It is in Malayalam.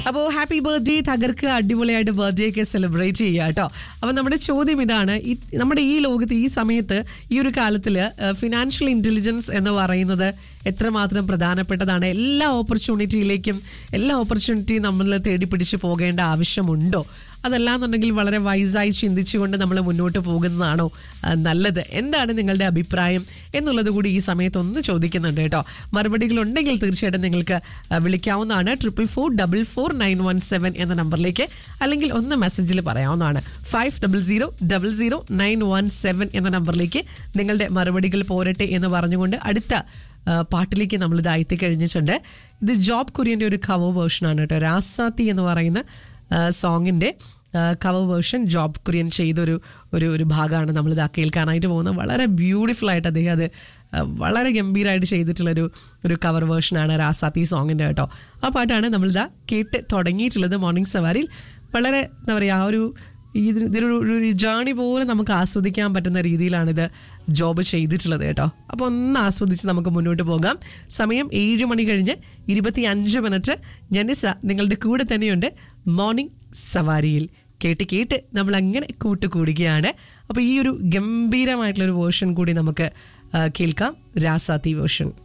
അപ്പോൾ ഹാപ്പി ബർത്ത്ഡേ തകർക്ക് അടിപൊളിയായിട്ട് ബർത്ത്ഡേ ഒക്കെ സെലിബ്രേറ്റ് ചെയ്യുക കേട്ടോ അപ്പോൾ നമ്മുടെ ചോദ്യം ഇതാണ് ഈ നമ്മുടെ ഈ ലോകത്ത് ഈ സമയത്ത് ഈ ഒരു കാലത്തിൽ ഫിനാൻഷ്യൽ ഇന്റലിജൻസ് എന്ന് പറയുന്നത് എത്രമാത്രം പ്രധാനപ്പെട്ടതാണ് എല്ലാ ഓപ്പർച്യൂണിറ്റിയിലേക്കും എല്ലാ ഓപ്പർച്യൂണിറ്റിയും നമ്മൾ തേടി പിടിച്ച് പോകേണ്ട ആവശ്യമുണ്ടോ അതല്ലാന്നുണ്ടെങ്കിൽ വളരെ വൈസായി ചിന്തിച്ചുകൊണ്ട് നമ്മൾ മുന്നോട്ട് പോകുന്നതാണോ ആ, നല്ലത് എന്താണ് നിങ്ങളുടെ അഭിപ്രായം എന്നുള്ളത് കൂടി ഈ സമയത്ത് ഒന്ന് ചോദിക്കുന്നുണ്ട് കേട്ടോ മറുപടികൾ ഉണ്ടെങ്കിൽ തീർച്ചയായിട്ടും നിങ്ങൾക്ക് ആ, വിളിക്കാവുന്നതാണ് triple four double four nine one seven എന്ന നമ്പറിലേക്ക് അല്ലെങ്കിൽ ഒന്ന് മെസ്സേജിൽ പറയാവുന്നതാണ് five double zero double zero nine one seven എന്ന നമ്പറിലേക്ക് നിങ്ങളുടെ മറുപടികൾ പോരട്ടെ എന്ന് പറഞ്ഞുകൊണ്ട് അടുത്ത ആ, പാട്ടിലേക്ക് നമ്മൾ ഇത് എത്തിക്കഴിഞ്ഞിട്ടുണ്ട് ഇത് ജോബ് കുര്യൻ്റെ ഒരു കവർ വേർഷനാണ് കേട്ടോ രാസാത്തി എന്ന് പറയുന്ന സോങ്ങിൻ്റെ കവർ വേർഷൻ ജോബ് കുര്യൻ ചെയ്തൊരു ഒരു ഒരു ഭാഗമാണ് നമ്മൾ ഇത് കേൾക്കാനായിട്ട് പോകുന്നത് വളരെ ബ്യൂട്ടിഫുൾ ആയിട്ട് അദ്ദേഹം അത് ആ, വളരെ ഗംഭീരമായിട്ട് ചെയ്തിട്ടുള്ളൊരു ഒരു കവർ വേർഷനാണ് രാസാത്തി സോങ്ങിൻ്റെ കേട്ടോ ആ പാട്ടാണ് നമ്മളിതാ കേട്ട് തുടങ്ങിയിട്ടുള്ളത് മോർണിംഗ് സവാരിയിൽ വളരെ എന്താ പറയുക ആ ഒരു ഈ ഇതിന് ഇതിനൊരു ഒരു ജേണി പോലെ നമുക്ക് ആസ്വദിക്കാൻ പറ്റുന്ന രീതിയിലാണിത് ജോബ് ചെയ്തിട്ടുള്ളത് കേട്ടോ അപ്പോൾ ഒന്ന് ആസ്വദിച്ച് നമുക്ക് മുന്നോട്ട് പോകാം സമയം ഏഴ് മണി കഴിഞ്ഞ് ഇരുപത്തി അഞ്ച് മിനിറ്റ് ജനിസ നിങ്ങളുടെ കൂടെ തന്നെയുണ്ട് മോർണിംഗ് സവാരിയിൽ കേട്ട് കേട്ട് നമ്മൾ അങ്ങനെ കൂട്ടുകൂടുകയാണ് അപ്പോൾ ഈ ഒരു ഗംഭീരമായിട്ടുള്ള ഒരു വേർഷൻ കൂടി നമുക്ക് ആ, കേൾക്കാം രാസാത്തി വേർഷൻ